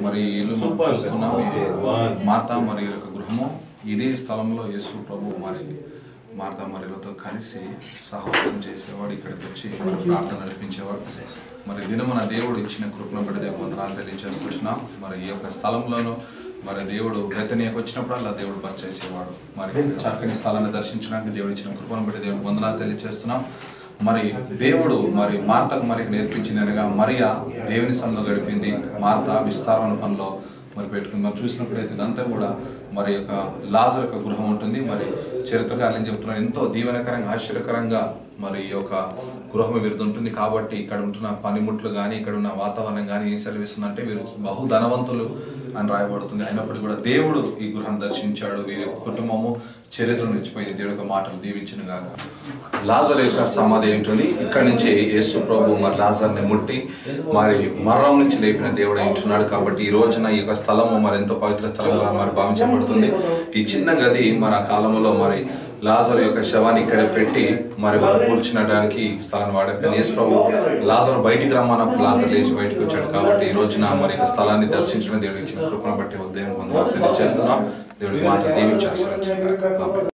మరి ఈ ఇల్లు మనం చూస్తున్నాం ఇది మార్తా మరి యొక్క గృహము ఇదే స్థలంలో యేసు ప్రభు మరి మార్తా మరియలతో కలిసి సహవాసం చేసేవాడు ఇక్కడికి వచ్చి మరి ప్రార్థన నడిపించేవాడు మరి దినమున దేవుడు ఇచ్చిన కృపను బట్టి దేవుడు వందనాలు తెలియజేస్తున్నాం మరి ఈ యొక్క స్థలంలోనూ మరి దేవుడు బెతనీయకు వచ్చినప్పుడల్లా దేవుడు బస్ చేసేవాడు మరి చక్కని స్థలాన్ని దర్శించడానికి దేవుడు ఇచ్చిన కృపను బట్టి దేవుడు వందనాలు తెలియజేస్తున్నాం మరి దేవుడు మరి మార్తకు మనకి నేర్పించింది అనగా మరియా దేవుని సన్నిలో గడిపింది మార్త విస్తారమైన పనిలో మరి పెట్టుకుని మనం చూసినప్పుడైతే ఇదంతా కూడా మరి యొక్క లాజర్ యొక్క గృహం ఉంటుంది మరి చరిత్రకారులు ఏం చెప్తున్నారు ఎంతో దీవెనకరంగా ఆశ్చర్యకరంగా మరి ఈ యొక్క గృహం వీరిది ఉంటుంది కాబట్టి ఇక్కడ ఉంటున్న పనిముట్లు కానీ ఇక్కడ ఉన్న వాతావరణం కానీ ఏం సెలవిస్తుందంటే వీరు బహు ధనవంతులు అని రాయబడుతుంది అయినప్పటికీ కూడా దేవుడు ఈ గృహం దర్శించాడు వీరి యొక్క కుటుంబము చరిత్ర నిలిచిపోయింది దేవుడి యొక్క మాటలు దీవించిన గాక లాజర్ యొక్క సమాధి ఏంటుంది ఇక్కడి నుంచి యేసు ప్రభు మరి లాజర్ని ముట్టి మరి మరణం నుంచి లేపిన దేవుడు ఉంటున్నాడు కాబట్టి ఈ రోజున ఈ యొక్క స్థలము మరి ఎంతో పవిత్ర స్థలంగా మరి భావించబడుతుంది ఈ చిన్న గది మన కాలంలో మరి లాజర్ యొక్క శవాన్ని ఇక్కడ పెట్టి మరి వాళ్ళు కూర్చునడానికి ఈ స్థలాన్ని వాడారు కానీ యేసు ప్రభు లాజర్ బయటికి రమ్మన్నప్పుడు లాజర్ లేచి బయటికి వచ్చాడు కాబట్టి ఈ రోజున మరి యొక్క స్థలాన్ని దర్శించడం దేవుడు ఇచ్చిన కృపను బట్టి ఉదయం పొందాలని తెలియజేస్తున్నాం దేవుడి మాట దీవించి ఆశీర్వదించారు